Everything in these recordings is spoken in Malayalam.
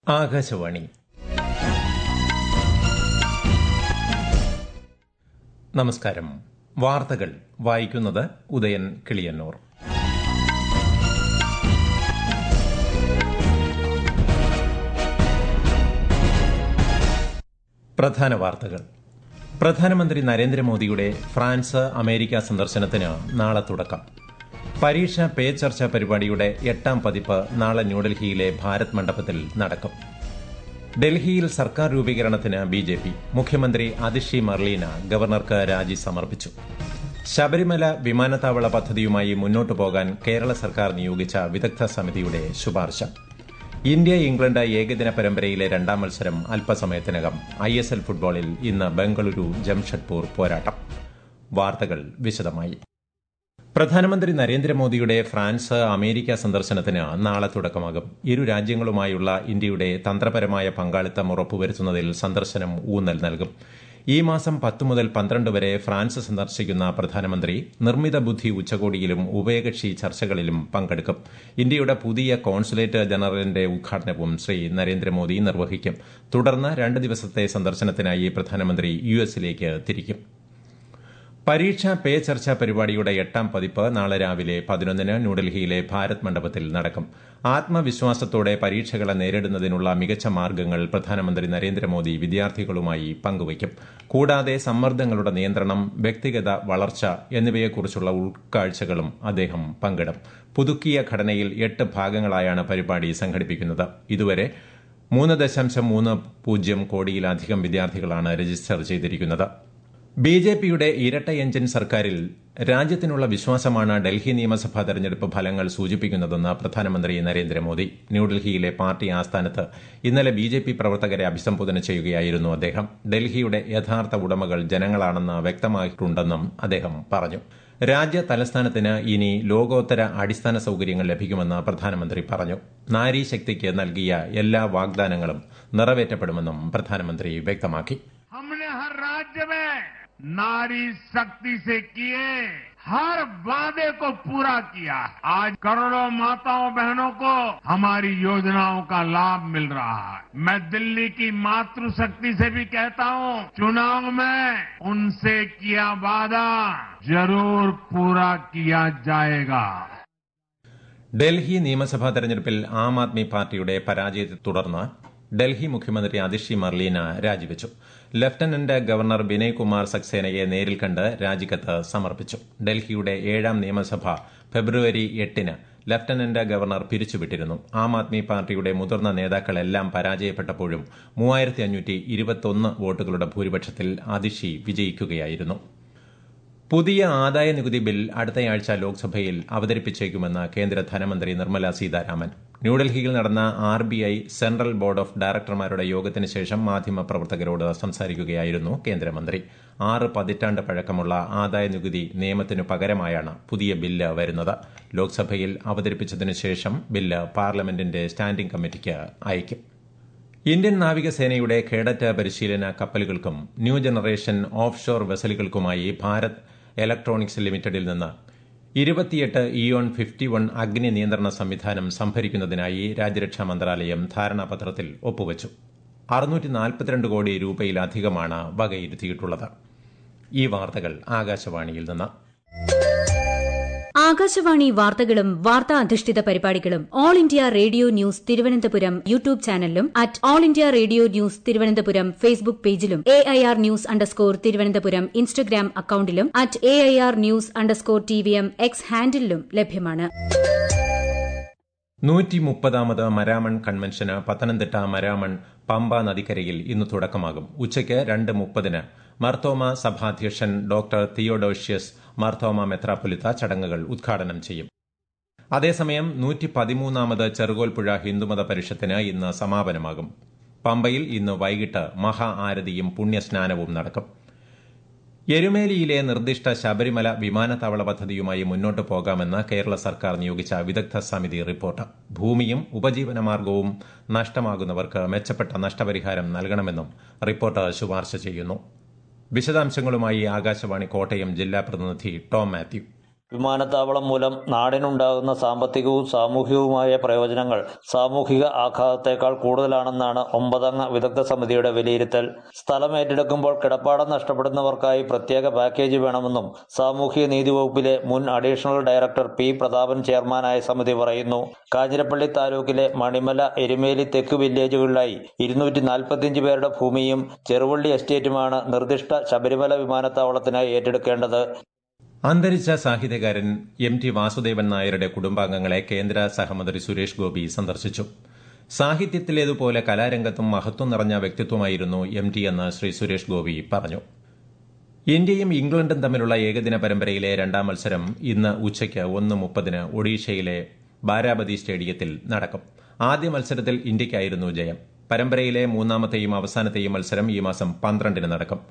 ആകാശവാണി നമസ്കാരം വാർത്തകൾ വായിക്കുന്നത് ഉദയൻ കിളിയന്നൂർ പ്രധാന വാർത്തകൾ പ്രധാനമന്ത്രി നരേന്ദ്രമോദിയുടെ ഫ്രാൻസ് അമേരിക്ക സന്ദർശനത്തിന് നാളെ തുടക്കം പരീക്ഷ പേ ചർച്ച പരിപാടിയുടെ എട്ടാം പതിപ്പ് നാളെ ന്യൂഡൽഹിയിലെ ഭാരത് മണ്ഡപത്തിൽ നടക്കും ഡൽഹിയിൽ സർക്കാർ രൂപീകരണത്തിന് ബി ജെ പി മുഖ്യമന്ത്രി അതിഷി മർലീന ഗവർണർക്ക് രാജി സമർപ്പിച്ചു ശബരിമല വിമാനത്താവള പദ്ധതിയുമായി മുന്നോട്ടു പോകാൻ കേരള സർക്കാർ നിയോഗിച്ച വിദഗ്ധ സമിതിയുടെ ശുപാർശ ഇന്ത്യ ഇംഗ്ലണ്ട് ഏകദിന പരമ്പരയിലെ രണ്ടാം മത്സരം അല്പസമയത്തിനകം ഐ എസ് എൽ ഫുട്ബോളിൽ ഇന്ന് ബംഗളൂരു ജംഷഡ്പൂർ പോരാട്ടം വാർത്തകൾ വിശദമായി പ്രധാനമന്ത്രി നരേന്ദ്രമോദിയുടെ ഫ്രാൻസ് അമേരിക്ക സന്ദർശനത്തിന് നാളെ തുടക്കമാകും ഇരു രാജ്യങ്ങളുമായുള്ള ഇന്ത്യയുടെ തന്ത്രപരമായ പങ്കാളിത്തം ഉറപ്പുവരുത്തുന്നതിൽ സന്ദർശനം ഊന്നൽ നൽകും ഈ മാസം പത്ത് മുതൽ പന്ത്രണ്ട് വരെ ഫ്രാൻസ് സന്ദർശിക്കുന്ന പ്രധാനമന്ത്രി നിർമ്മിത ബുദ്ധി ഉച്ചകോടിയിലും ഉഭയകക്ഷി ചർച്ചകളിലും പങ്കെടുക്കും ഇന്ത്യയുടെ പുതിയ കോൺസുലേറ്റ് ജനറലിന്റെ ഉദ്ഘാടനവും ശ്രീ നരേന്ദ്രമോദി നിർവഹിക്കും തുടർന്ന് രണ്ട് ദിവസത്തെ സന്ദർശനത്തിനായി പ്രധാനമന്ത്രി യു എസിലേക്ക് തിരിക്കും പരീക്ഷ പേ ചർച്ച പരിപാടിയുടെ എട്ടാം പതിപ്പ് നാളെ രാവിലെ പതിനൊന്നിന് ന്യൂഡൽഹിയിലെ ഭാരത് മണ്ഡപത്തിൽ നടക്കും ആത്മവിശ്വാസത്തോടെ പരീക്ഷകളെ നേരിടുന്നതിനുള്ള മികച്ച മാർഗ്ഗങ്ങൾ പ്രധാനമന്ത്രി നരേന്ദ്രമോദി വിദ്യാർത്ഥികളുമായി പങ്കുവയ്ക്കും കൂടാതെ സമ്മർദ്ദങ്ങളുടെ നിയന്ത്രണം വ്യക്തിഗത വളർച്ച എന്നിവയെക്കുറിച്ചുള്ള ഉൾക്കാഴ്ചകളും അദ്ദേഹം പങ്കിടും പുതുക്കിയ ഘടനയിൽ എട്ട് ഭാഗങ്ങളായാണ് പരിപാടി സംഘടിപ്പിക്കുന്നത് ഇതുവരെ മൂന്ന് ദശാംശം മൂന്ന് പൂജ്യം കോടിയിലധികം വിദ്യാർത്ഥികളാണ് രജിസ്റ്റർ ചെയ്തിരിക്കുന്നത് ബി ജെ പിയുടെ ഇരട്ട എഞ്ചിൻ സർക്കാരിൽ രാജ്യത്തിനുള്ള വിശ്വാസമാണ് ഡൽഹി നിയമസഭാ തെരഞ്ഞെടുപ്പ് ഫലങ്ങൾ സൂചിപ്പിക്കുന്നതെന്ന് പ്രധാനമന്ത്രി നരേന്ദ്രമോദി ന്യൂഡൽഹിയിലെ പാർട്ടി ആസ്ഥാനത്ത് ഇന്നലെ ബി ജെ പി പ്രവർത്തകരെ അഭിസംബോധന ചെയ്യുകയായിരുന്നു അദ്ദേഹം ഡൽഹിയുടെ യഥാർത്ഥ ഉടമകൾ ജനങ്ങളാണെന്ന് വ്യക്തമായിട്ടുണ്ടെന്നും അദ്ദേഹം പറഞ്ഞു രാജ്യ തലസ്ഥാനത്തിന് ഇനി ലോകോത്തര അടിസ്ഥാന സൌകര്യങ്ങൾ ലഭിക്കുമെന്ന് പ്രധാനമന്ത്രി പറഞ്ഞു നാരീശക്തിക്ക് നൽകിയ എല്ലാ വാഗ്ദാനങ്ങളും നിറവേറ്റപ്പെടുമെന്നും പ്രധാനമന്ത്രി വ്യക്തമാക്കി हमने हर राज्य में नारी शक्ति से किए हर वादे को पूरा किया आज करोड़ों माताओं बहनों को हमारी योजनाओं का लाभ मिल रहा है मैं दिल्ली की मातृशक्ति से भी कहता हूं चुनाव में उनसे किया वादा जरूर पूरा किया जाएगा ഡൽഹി നിയമസഭാ തെരഞ്ഞെടുപ്പിൽ ആം ആദ്മി പാർട്ടിയുടെ പരാജയത്തെ തുടർന്ന് ഡൽഹി മുഖ്യമന്ത്രി അതിഷി മർലീന രാജിവെച്ചു ലഫ്റ്റനന്റ് ഗവർണർ വിനയ് കുമാർ സക്സേനയെ നേരിൽ കണ്ട് രാജിക്കത്ത് സമർപ്പിച്ചു ഡൽഹിയുടെ ഏഴാം നിയമസഭ ഫെബ്രുവരി എട്ടിന് ലഫ്റ്റനന്റ് ഗവർണർ പിരിച്ചുവിട്ടിരുന്നു ആം ആദ്മി പാർട്ടിയുടെ മുതിർന്ന നേതാക്കളെല്ലാം പരാജയപ്പെട്ടപ്പോഴും മൂവായിരത്തി അഞ്ഞൂറ്റി ഇരുപത്തൊന്ന് വോട്ടുകളുടെ ഭൂരിപക്ഷത്തിൽ അതിഷി വിജയിക്കുകയായിരുന്നു പുതിയ ആദായ നികുതി ബിൽ അടുത്തയാഴ്ച ലോക്സഭയിൽ അവതരിപ്പിച്ചേക്കുമെന്ന് കേന്ദ്ര ധനമന്ത്രി നിർമ്മല സീതാരാമൻ ന്യൂഡൽഹിയിൽ നടന്ന R B I central board of ഡയറക്ടർമാരുടെ യോഗത്തിന് ശേഷം മാധ്യമപ്രവർത്തകരോട് സംസാരിക്കുകയായിരുന്നു കേന്ദ്രമന്ത്രി ആറ് പതിറ്റാണ്ട് പഴക്കമുള്ള ആദായ നികുതി നിയമത്തിനു പകരമായാണ് പുതിയ ബില്ല് വരുന്നത് ലോക്സഭയിൽ അവതരിപ്പിച്ചതിനു ശേഷം ബില്ല് പാർലമെന്റിന്റെ സ്റ്റാൻഡിംഗ് കമ്മിറ്റിക്ക് അയക്കും ഇന്ത്യൻ നാവികസേനയുടെ കേഡറ്റ് പരിശീലന കപ്പലുകൾക്കും ന്യൂ ജനറേഷൻ ഓഫ് ഷോർ വെസലുകൾക്കുമായി ഭാരത് ഇലക്ട്രോണിക്സ് ലിമിറ്റഡിൽ നിന്ന് ഇരുപത്തിയെട്ട് ഇയോൺ ഫിഫ്റ്റി വൺ അഗ്നി നിയന്ത്രണ സംവിധാനം സംഭരിക്കുന്നതിനായി രാജ്യരക്ഷാ മന്ത്രാലയം ധാരണാപത്രത്തിൽ ഒപ്പുവച്ചു അറുന്നൂറ്റി നാൽപ്പത്തിരണ്ട് കോടി രൂപയിലധികമാണ് വകയിരുത്തിയിട്ടുള്ളത് ഈ വാർത്തകൾ ആകാശവാണിയിൽ നിന്ന് ആകാശവാണി വാർത്തകളും വാർത്താ അധിഷ്ഠിത പരിപാടികളും all India radio news Thiruvananthapuram YouTube ചാനലിലും at all India radio news Thiruvananthapuram Facebook പേജിലും A I R news underscore Thiruvananthapuram Instagram അക്കൌണ്ടിലും at A I R news underscore T V M X ഹാൻഡിലും ലഭ്യമാണ് നൂറ്റി മുപ്പതാമത് മരാമൺ കൺവെൻഷന് പത്തനംതിട്ട മരാമൺ പമ്പ നദിക്കരയിൽ ഇന്ന് തുടക്കമാകും ഉച്ചയ്ക്ക് രണ്ട് മുപ്പതിന് മർത്തോമ സഭാധ്യക്ഷൻ ഡോക്ടർ തിയോഡോഷ്യസ് മർത്തോമ മെത്രാപ്പൊലിത്ത ചടങ്ങുകൾ ഉദ്ഘാടനം ചെയ്യും അതേസമയം നൂറ്റി പതിമൂന്നാമത് ചെറുകോൽപ്പുഴ ഹിന്ദുമത പരിഷത്തിന് ഇന്ന് സമാപനമാകും പമ്പയിൽ ഇന്ന് വൈകിട്ട് മഹാ ആരതിയും പുണ്യസ്നാനവും നടക്കും എരുമേലിയിലെ നിർദ്ദിഷ്ട ശബരിമല വിമാനത്താവള പദ്ധതിയുമായി മുന്നോട്ട് പോകാമെന്ന് കേരള സർക്കാർ നിയോഗിച്ച വിദഗ്ധ സമിതി റിപ്പോർട്ട് ഭൂമിയും ഉപജീവനമാർഗവും നഷ്ടമാകുന്നവർക്ക് മെച്ചപ്പെട്ട നഷ്ടപരിഹാരം നൽകണമെന്നും റിപ്പോർട്ട് ശുപാർശ ചെയ്യുന്നു വിശദാംശങ്ങളുമായി ആകാശവാണി കോട്ടയം ജില്ലാ പ്രതിനിധി ടോം മാത്യു വിമാനത്താവളം മൂലം നാടിനുണ്ടാകുന്ന സാമ്പത്തികവും സാമൂഹികവുമായ പ്രയോജനങ്ങൾ സാമൂഹിക ആഘാതത്തേക്കാൾ കൂടുതലാണെന്നാണ് ഒമ്പതംഗ വിദഗ്ധ സമിതിയുടെ വിലയിരുത്തൽ സ്ഥലം ഏറ്റെടുക്കുമ്പോൾ കിടപ്പാടം നഷ്ടപ്പെടുന്നവർക്കായി പ്രത്യേക പാക്കേജ് വേണമെന്നും സാമൂഹിക നീതി വകുപ്പിലെ മുൻ അഡീഷണൽ ഡയറക്ടർ പി പ്രതാപൻ ചെയർമാനായ സമിതി പറയുന്നു കാഞ്ഞിരപ്പള്ളി താലൂക്കിലെ മണിമല എരുമേലി തെക്ക് വില്ലേജുകളിലായി ഇരുന്നൂറ്റി നാൽപ്പത്തിയഞ്ച് പേരുടെ ഭൂമിയും ചെറുവള്ളി എസ്റ്റേറ്റുമാണ് നിർദ്ദിഷ്ട ശബരിമല വിമാനത്താവളത്തിനായി ഏറ്റെടുക്കേണ്ടത് അന്തരിച്ച സാഹിത്യകാരൻ എം ടി വാസുദേവൻ നായരുടെ കുടുംബാംഗങ്ങളെ കേന്ദ്ര സഹമന്ത്രി സുരേഷ് ഗോപി സന്ദർശിച്ചു സാഹിത്യത്തിലേതുപോലെ കലാരംഗത്തും മഹത്വം നിറഞ്ഞ വ്യക്തിത്വമായിരുന്നു എം ടി എന്ന് ശ്രീ സുരേഷ് ഗോപി പറഞ്ഞു ഇന്ത്യയും ഇംഗ്ലണ്ടും തമ്മിലുള്ള ഏകദിന പരമ്പരയിലെ രണ്ടാം മത്സരം ഇന്ന് ഉച്ചയ്ക്ക് ഒന്ന് മുപ്പതിന് ഒഡീഷയിലെ ബാരാബതി സ്റ്റേഡിയത്തിൽ നടക്കും ആദ്യ മത്സരത്തിൽ ഇന്ത്യയ്ക്കായിരുന്നു ജയം പരമ്പരയിലെ മൂന്നാമത്തെയും അവസാനത്തെയും മത്സരം ഈ മാസം പന്ത്രണ്ടിന് നടക്കും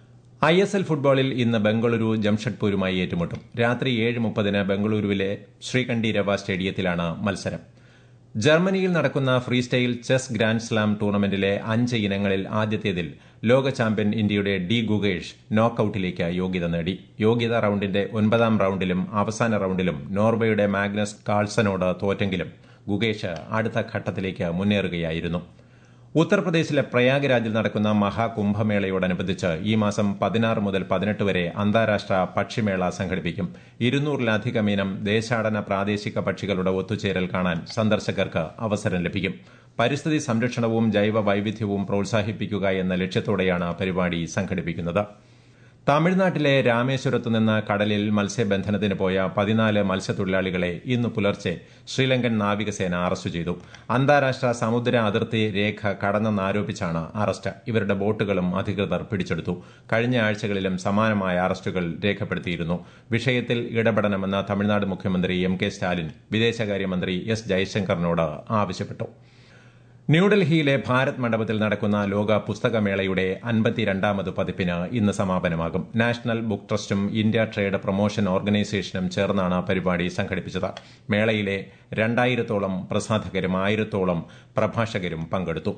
ഐ എസ് എൽ ഫുട്ബോളിൽ ഇന്ന് ബംഗളൂരു ജംഷഡ്പൂരുമായി ഏറ്റുമുട്ടും രാത്രി ഏഴ് മുപ്പതിന് ബംഗളൂരുവിലെ ശ്രീകണ്ഠി രവ സ്റ്റേഡിയത്തിലാണ് മത്സരം ജർമ്മനിയിൽ നടക്കുന്ന freestyle chess grand slam ടൂർണമെന്റിലെ അഞ്ച് ഇനങ്ങളിൽ ആദ്യത്തേതിൽ ലോക ചാമ്പ്യൻ ഇന്ത്യയുടെ ഡി ഗുഗേഷ് നോക്കൌട്ടിലേക്ക് യോഗ്യത നേടി യോഗ്യതാ റൌണ്ടിന്റെ ഒൻപതാം റൌണ്ടിലും അവസാന റൌണ്ടിലും നോർവേയുടെ മാഗ്നസ് കാൾസനോട് തോറ്റെങ്കിലും ഗുഗേഷ് അടുത്ത ഘട്ടത്തിലേക്ക് മുന്നേറുകയായിരുന്നു ഉത്തർപ്രദേശിലെ പ്രയാഗ്രാജിൽ നടക്കുന്ന മഹാകുംഭമേളയോടനുബന്ധിച്ച് ഈ മാസം പതിനാറ് മുതൽ പതിനെട്ട് വരെ അന്താരാഷ്ട്ര പക്ഷിമേള സംഘടിപ്പിക്കും ഇരുന്നൂറിലധികം ഇനം ദേശാടന പ്രാദേശിക പക്ഷികളുടെ ഒത്തുചേരൽ കാണാൻ സന്ദർശകർക്ക് അവസരം ലഭിക്കും പരിസ്ഥിതി സംരക്ഷണവും ജൈവ വൈവിധ്യവും പ്രോത്സാഹിപ്പിക്കുക എന്ന ലക്ഷ്യത്തോടെയാണ് പരിപാടി സംഘടിപ്പിക്കുന്നത് തമിഴ്നാട്ടിലെ രാമേശ്വരത്തു നിന്ന് കടലിൽ മത്സ്യബന്ധനത്തിന് പോയ പതിനാല് മത്സ്യത്തൊഴിലാളികളെ ഇന്ന് പുലർച്ചെ ശ്രീലങ്കൻ നാവികസേന അറസ്റ്റ് ചെയ്തു അന്താരാഷ്ട്ര സമുദ്ര അതിർത്തി രേഖ കടന്നെന്നാരോപിച്ചാണ് അറസ്റ്റ് ഇവരുടെ ബോട്ടുകളും അധികൃതർ പിടിച്ചെടുത്തു കഴിഞ്ഞ ആഴ്ചകളിലും സമാനമായ അറസ്റ്റുകൾ രേഖപ്പെടുത്തിയിരുന്നു വിഷയത്തിൽ ഇടപെടണമെന്ന് തമിഴ്നാട് മുഖ്യമന്ത്രി എം കെ സ്റ്റാലിൻ വിദേശകാര്യമന്ത്രി എസ് ജയശങ്കറിനോട് ആവശ്യപ്പെട്ടു ന്യൂഡൽഹിയിലെ ഭാരത് മണ്ഡപത്തിൽ നടക്കുന്ന ലോക പുസ്തകമേളയുടെ അൻപത്തിരണ്ടാമത് പതിപ്പിന് ഇന്ന് സമാപനമാകും നാഷണൽ ബുക്ക് ട്രസ്റ്റും ഇന്ത്യ ട്രേഡ് പ്രൊമോഷൻ ഓർഗനൈസേഷനും ചേർന്നാണ് പരിപാടി സംഘടിപ്പിച്ചത് മേളയിലെ രണ്ടായിരത്തോളം പ്രസാധകരും ആയിരത്തോളം പ്രഭാഷകരും പങ്കെടുത്തു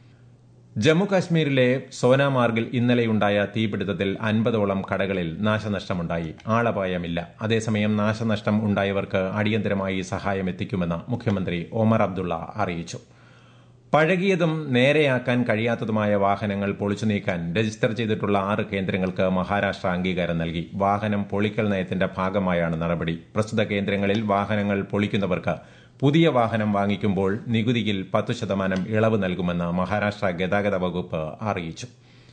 ജമ്മുകാശ്മീരിലെ സോനാമാർഗിൽ ഇന്നലെയുണ്ടായ തീപിടുത്തത്തിൽ അൻപതോളം കടകളിൽ നാശനഷ്ടമുണ്ടായി ആളപായമില്ല അതേസമയം നാശനഷ്ടം ഉണ്ടായവർക്ക് അടിയന്തരമായി സഹായം എത്തിക്കുമെന്ന് മുഖ്യമന്ത്രി ഒമർ അബ്ദുള്ള അറിയിച്ചു പഴകിയതും നേരെയാക്കാൻ കഴിയാത്തതുമായ വാഹനങ്ങൾ പൊളിച്ചു നീക്കാൻ രജിസ്റ്റർ ചെയ്തിട്ടുള്ള ആറ് കേന്ദ്രങ്ങൾക്ക് മഹാരാഷ്ട്ര അംഗീകാരം നൽകി വാഹനം പൊളിക്കൽ നയത്തിന്റെ ഭാഗമായാണ് നടപടി പ്രസ്തുത കേന്ദ്രങ്ങളിൽ വാഹനങ്ങൾ പൊളിക്കുന്നവർക്ക് പുതിയ വാഹനം വാങ്ങിക്കുമ്പോൾ നികുതിയിൽ പത്തു ശതമാനം ഇളവ് നൽകുമെന്ന് മഹാരാഷ്ട്ര ഗതാഗത വകുപ്പ് അറിയിച്ചു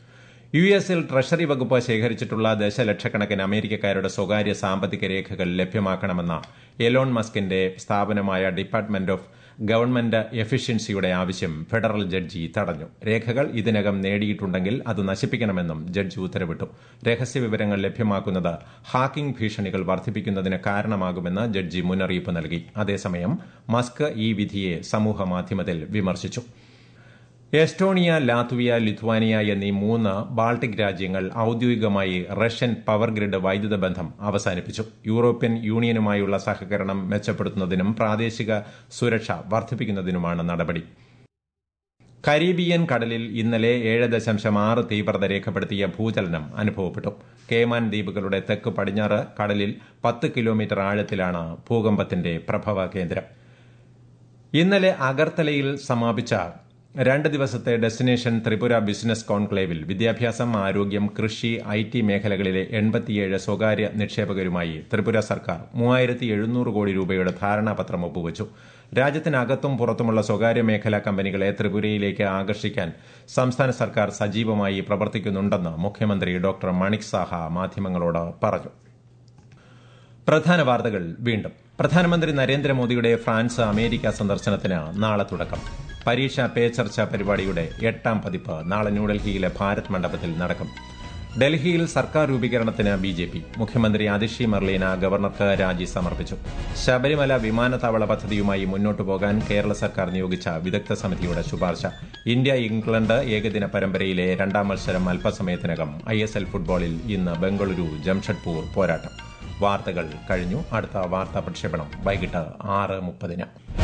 യു എസിൽ ട്രഷറി വകുപ്പ് ശേഖരിച്ചിട്ടുള്ള ദശലക്ഷക്കണക്കിന് അമേരിക്കക്കാരുടെ സ്വകാര്യ സാമ്പത്തിക രേഖകൾ ലഭ്യമാക്കണമെന്ന എലോൺ മസ്കിന്റെ സ്ഥാപനമായ ഡിപ്പാർട്ട്മെന്റ് ഓഫ് ഗവൺമെന്റ് എഫിഷ്യൻസിയുടെ ആവശ്യം ഫെഡറൽ ജഡ്ജി തടഞ്ഞു രേഖകൾ ഇതിനകം നേടിയിട്ടുണ്ടെങ്കിൽ അത് നശിപ്പിക്കണമെന്നും ജഡ്ജി ഉത്തരവിട്ടു രഹസ്യവിവരങ്ങൾ ലഭ്യമാക്കുന്നത് ഹാക്കിംഗ് ഭീഷണികൾ വർദ്ധിപ്പിക്കുന്നതിന് കാരണമാകുമെന്ന് ജഡ്ജി മുന്നറിയിപ്പ് നൽകി അതേസമയം മസ്ക് ഈ വിധിയെ സമൂഹമാധ്യമത്തിൽ വിമർശിച്ചു എസ്റ്റോണിയ ലാത്വിയ ലിത്വാനിയ എന്നീ മൂന്ന് ബാൾട്ടിക് രാജ്യങ്ങൾ ഔദ്യോഗികമായി റഷ്യൻ പവർ ഗ്രിഡ് വൈദ്യുത ബന്ധം അവസാനിപ്പിച്ചു യൂറോപ്യൻ യൂണിയനുമായുള്ള സഹകരണം മെച്ചപ്പെടുത്തുന്നതിനും പ്രാദേശിക സുരക്ഷ വർദ്ധിപ്പിക്കുന്നതിനുമാണ് നടപടി കരീബിയൻ കടലിൽ ഇന്നലെ ഏഴ് ദശാംശം ആറ് തീവ്രത രേഖപ്പെടുത്തിയ ഭൂചലനം അനുഭവപ്പെട്ടു കേമാൻ ദ്വീപുകളുടെ തെക്ക് പടിഞ്ഞാറ് കടലിൽ പത്ത് കിലോമീറ്റർ ആഴത്തിലാണ് ഭൂകമ്പത്തിന്റെ പ്രഭവ കേന്ദ്രം ഇന്നലെ അഗർത്തലയിൽ സമാപിച്ച രണ്ട് ദിവസത്തെ ഡെസ്റ്റിനേഷൻ ത്രിപുര ബിസിനസ് കോൺക്ലേവിൽ വിദ്യാഭ്യാസം ആരോഗ്യം കൃഷി ഐ ടി മേഖലകളിലെ എൺപത്തിയേഴ് സ്വകാര്യ നിക്ഷേപകരുമായി ത്രിപുര സർക്കാർ മൂവായിരത്തി എഴുന്നൂറ് കോടി രൂപയുടെ ധാരണാപത്രം ഒപ്പുവച്ചു രാജ്യത്തിനകത്തും പുറത്തുമുള്ള സ്വകാര്യ മേഖലാ കമ്പനികളെ ത്രിപുരയിലേക്ക് ആകർഷിക്കാൻ സംസ്ഥാന സർക്കാർ സജീവമായി പ്രവർത്തിക്കുന്നുണ്ടെന്ന് മുഖ്യമന്ത്രി ഡോക്ടർ മണിക് സാഹ മാധ്യമങ്ങളോട് പറഞ്ഞു പ്രധാന വാർത്തകൾ വീണ്ടും പ്രധാനമന്ത്രി നരേന്ദ്രമോദിയുടെ ഫ്രാൻസ് അമേരിക്ക സന്ദർശനത്തിന് നാളെ തുടക്കം പരീക്ഷാ പേ ചർച്ച പരിപാടിയുടെ എട്ടാം പതിപ്പ് നാളെ ന്യൂഡൽഹിയിലെ ഭാരത് മണ്ഡപത്തിൽ നടക്കും ഡൽഹിയിൽ സർക്കാർ രൂപീകരണത്തിന് ബി ജെ പി മുഖ്യമന്ത്രി അതിഷി മർലീന ഗവർണർക്ക് രാജി സമർപ്പിച്ചു ശബരിമല വിമാനത്താവള പദ്ധതിയുമായി മുന്നോട്ടു പോകാൻ കേരള സർക്കാർ നിയോഗിച്ച വിദഗ്ധ സമിതിയുടെ ശുപാർശ ഇന്ത്യ ഇംഗ്ലണ്ട് ഏകദിന പരമ്പരയിലെ രണ്ടാം മത്സരം അല്പസമയത്തിനകം ഐ എസ് എൽ ഫുട്ബോളിൽ ഇന്ന് ബംഗളൂരു ജംഷഡ്പൂർ പോരാട്ടം വാർത്തകൾ കഴിഞ്ഞു അടുത്ത വാർത്താ പ്രക്ഷേപണം വൈകിട്ട് ആറ് മുപ്പതിന്